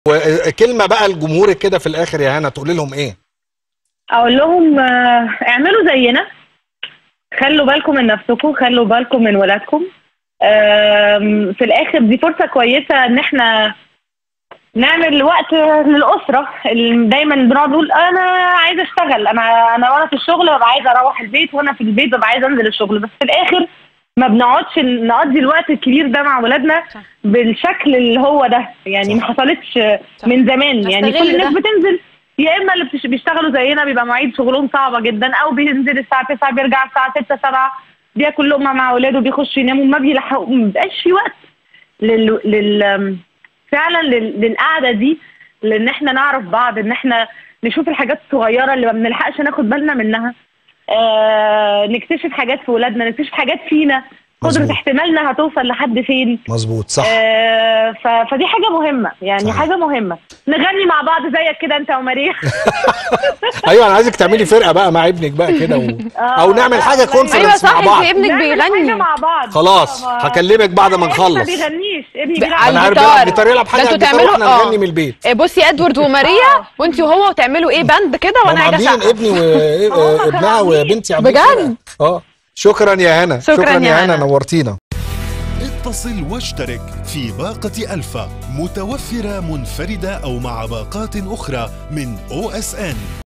وكلمه بقى لجمهورك كده في الاخر يا هنا تقولي لهم ايه اقول لهم آه، اعملوا زينا خلوا بالكم من نفسكم خلوا بالكم من ولادكم آم، في الاخر دي فرصه كويسه ان احنا نعمل وقت للاسره اللي دايما بنقعد نقول انا عايزه اشتغل انا انا وانا في الشغل ببقى عايزه اروح البيت وانا في البيت ببقى عايزه انزل الشغل بس في الاخر ما بنقعدش نقضي الوقت الكبير ده مع ولادنا صح. بالشكل اللي هو ده يعني ما حصلتش صح. من زمان يعني نستغل كل الناس ده. بتنزل يا اما اللي بتش- بيشتغلوا زينا بيبقى مواعيد شغلهم صعبه جدا او بينزل الساعه 9 بيرجع الساعه 6 7 بياكل لقمه مع اولاده بيخشوا يناموا ما بيلحقوا ما بيبقاش في وقت لل, لل... فعلا لل... للقعده دي لان احنا نعرف بعض ان احنا نشوف الحاجات الصغيره اللي ما بنلحقش ناخد بالنا منها آه نكتشف حاجات في ولادنا نكتشف حاجات فينا قدرة مظبوط. احتمالنا هتوصل لحد فين مظبوط صح آه ف... فدي حاجة مهمة يعني صحيح. حاجة مهمة نغني مع بعض زيك كده انت وماريا ايوه انا عايزك تعملي فرقه بقى مع ابنك بقى كده و... او نعمل حاجه والله. كونفرنس ايوه صح مع بعض انت ابنك نعمل حاجة بيغني مع بعض خلاص آه، ما- هكلمك بعد ما لا، ابني نخلص ما بيغنيش ابني ب- بيلعب على انا عارف الجيتار. بيلعب جيتار يلعب ده حاجه على انتوا الجيتار تعملوا- واحنا آه. نغني من البيت إيه، بصي ادوارد وماريا وانت وهو وتعملوا ايه باند كده وانا هم قاعده عاملين ساعه ابني هم وابنها كانوا عاملين. وبنتي عاملين بجد؟ فرقة. اه شكرا يا هنا شكراً يا يا هنا هنا. نورتينا اتصل واشترك في باقة ألفا متوفرة منفردة أو مع باقات أخرى من أو اس ان